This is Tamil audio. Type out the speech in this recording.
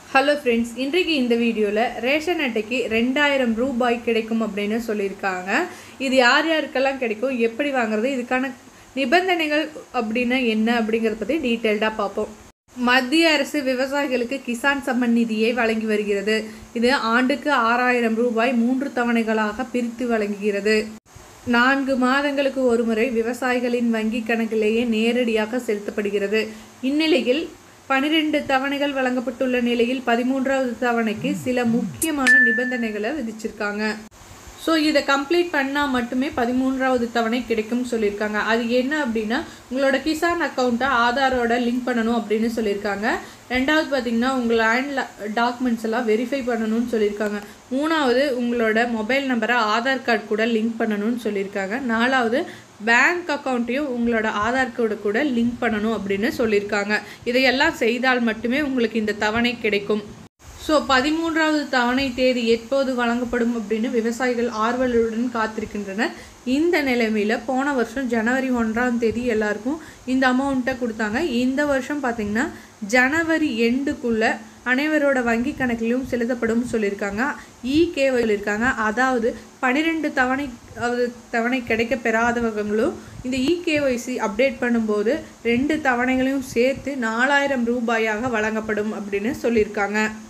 ஹலோ ஃப்ரெண்ட்ஸ் இன்றைக்கு இந்த வீடியோவில் ரேஷன் அட்டைக்கு ரெண்டாயிரம் ரூபாய் கிடைக்கும் அப்படின்னு சொல்லியிருக்காங்க இது யார் யாருக்கெல்லாம் கிடைக்கும் எப்படி வாங்குறது இதுக்கான நிபந்தனைகள் அப்படின்னா என்ன அப்படிங்கிறத பற்றி டீட்டெயில்டாக பார்ப்போம் மத்திய அரசு விவசாயிகளுக்கு கிசான் சம்மன் நிதியை வழங்கி வருகிறது இது ஆண்டுக்கு ஆறாயிரம் ரூபாய் மூன்று தவணைகளாக பிரித்து வழங்குகிறது நான்கு மாதங்களுக்கு ஒருமுறை விவசாயிகளின் வங்கி கணக்கிலேயே நேரடியாக செலுத்தப்படுகிறது இந்நிலையில் பனிரெண்டு தவணைகள் வழங்கப்பட்டுள்ள நிலையில் பதிமூன்றாவது தவணைக்கு சில முக்கியமான நிபந்தனைகளை விதிச்சிருக்காங்க ஸோ இதை கம்ப்ளீட் பண்ணால் மட்டுமே பதிமூன்றாவது தவணை கிடைக்கும்னு சொல்லியிருக்காங்க அது என்ன அப்படின்னா உங்களோட கிசான் அக்கௌண்ட்டை ஆதாரோட லிங்க் பண்ணணும் அப்படின்னு சொல்லியிருக்காங்க ரெண்டாவது பார்த்தீங்கன்னா உங்கள் லேண்ட் டாக்குமெண்ட்ஸ் எல்லாம் வெரிஃபை பண்ணணும்னு சொல்லியிருக்காங்க மூணாவது உங்களோட மொபைல் நம்பரை ஆதார் கார்டு கூட லிங்க் பண்ணணும்னு சொல்லியிருக்காங்க நாலாவது பேங்க் அக்கௌண்ட்டையும் உங்களோட ஆதார் கார்டு கூட லிங்க் பண்ணணும் அப்படின்னு சொல்லியிருக்காங்க இதையெல்லாம் செய்தால் மட்டுமே உங்களுக்கு இந்த தவணை கிடைக்கும் ஸோ பதிமூன்றாவது தவணை தேதி எப்போது வழங்கப்படும் அப்படின்னு விவசாயிகள் ஆர்வலுடன் காத்திருக்கின்றனர் இந்த நிலைமையில் போன வருஷம் ஜனவரி ஒன்றாம் தேதி எல்லாருக்கும் இந்த அமௌண்ட்டை கொடுத்தாங்க இந்த வருஷம் பார்த்திங்கன்னா ஜனவரி எண்டுக்குள்ளே அனைவரோட வங்கி கணக்கிலும் செலுத்தப்படும் சொல்லியிருக்காங்க இகே சொல்லியிருக்காங்க அதாவது பன்னிரெண்டு தவணை தவணை கிடைக்க பெறாதவங்களும் இந்த இகேஒய்சி அப்டேட் பண்ணும்போது ரெண்டு தவணைகளையும் சேர்த்து நாலாயிரம் ரூபாயாக வழங்கப்படும் அப்படின்னு சொல்லியிருக்காங்க